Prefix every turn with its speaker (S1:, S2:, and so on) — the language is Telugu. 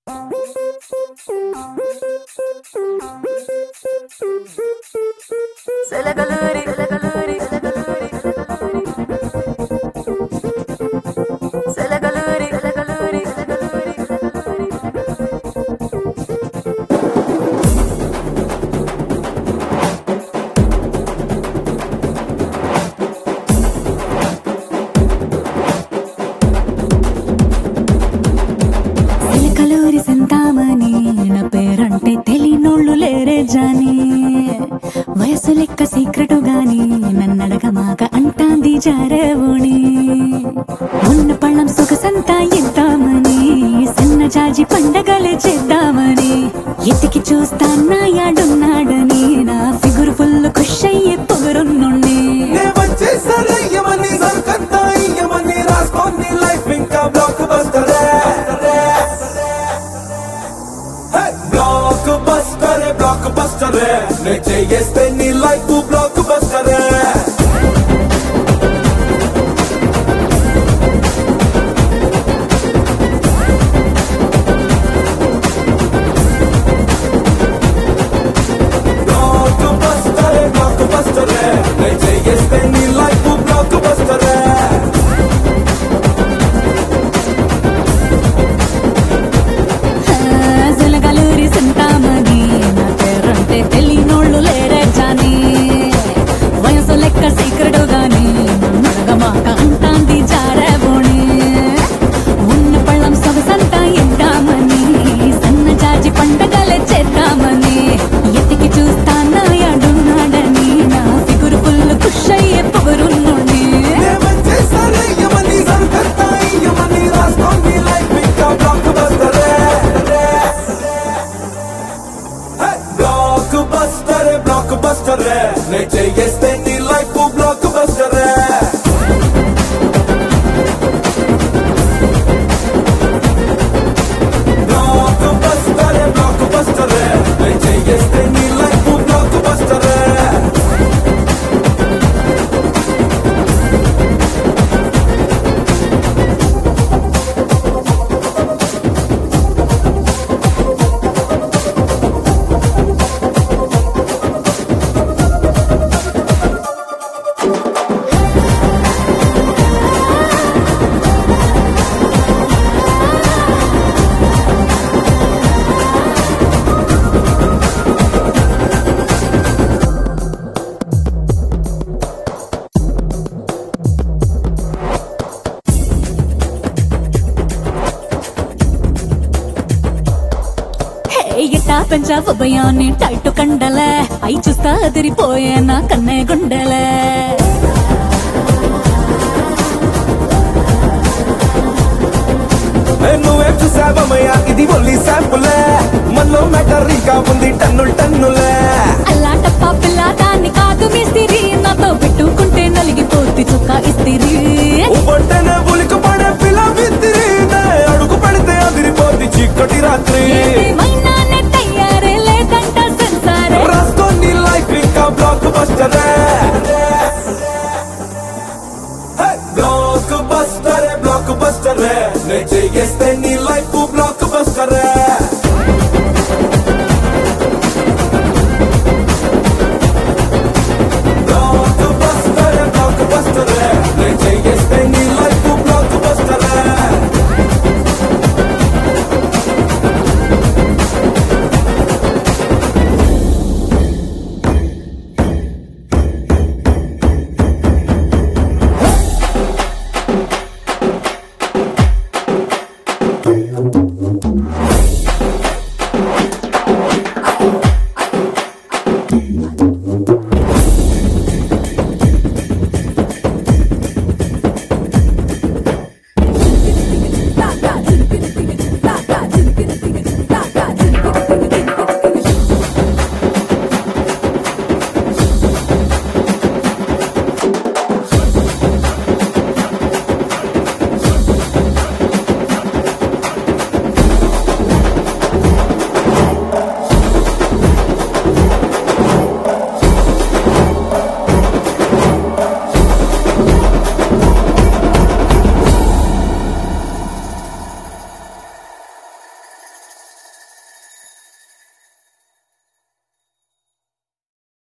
S1: సెలగలూరి సెలగలూరి సెలగలూరి సెలగలూరి సెలగలూరి సెలగలూరి
S2: సిలకలూరి సింతామణి నా పేరంటే తెలియనోళ్ళు లేరే జాని వయసు లెక్క సీక్రెటు గాని నన్నడగ మాక అంటాంది జారేవుని ఉన్న పళ్ళం సొగసంతా ఇద్దామని సన్న జాజి పండగలే చేద్దామని ఎతికి చూస్తాన్నా యాడున్నాడని నా ఫిగురు ఫుల్ ఖుష్ అయ్యే పొగరున్నుండి
S3: నే వచ్చేసరయ్యమని సరికంతా ఇయ్యమని రాసుకోని లైఫ్ ఇంకా బ్లాక్ బస్టరే బ్లాక్ బస్టరే బ్లాక్ బస్టరే నే చేస్తే నీ లైఫ్ బ్లాక్ బస్టరే బ్లాక్ బస్టరే బ్లాక్ బస్టరే నే చేస్తే నీ లైఫ్ బ్లాక్ బస్టరే
S2: జలగలూరి సింతామణి నా పేరంటే తెలియనోళ్ళు లేరే జాని వయసు లెక్క సీక్రెటు గాని నడగమాక అంటాంది జారేబోణి ఉన్న పళ్ళం సొగసంతా ఇద్దామని సన్న జాజి పండగలే చేద్దామని ఎతికి చూస్తానా యాడున్నాడని నా ఫిగురు ఫుల్ ఖుష్ అయ్యే పొగరున్నోడి
S3: బ్లాక్ బస్టర్ బ్లాక్ బస్టర్ నే చేస్తే నీ life blockbuster blockbuster blockbuster నే చేస్తే నీ లైఫ్ బ్లాక్ బస్టర్
S2: హే ఇట్టా పెంచావు భయాన్ని టైట్ కండలే అయి చూస్తా అదిరిపోయే నా కన్నే గుండెలే
S3: నువ్వేం చూసావమ్మయ్యా ఇది ఓన్లీ శాంపులే మనలో మ్యాటర్ ఇంకా ఉంది టన్నులు టన్నులే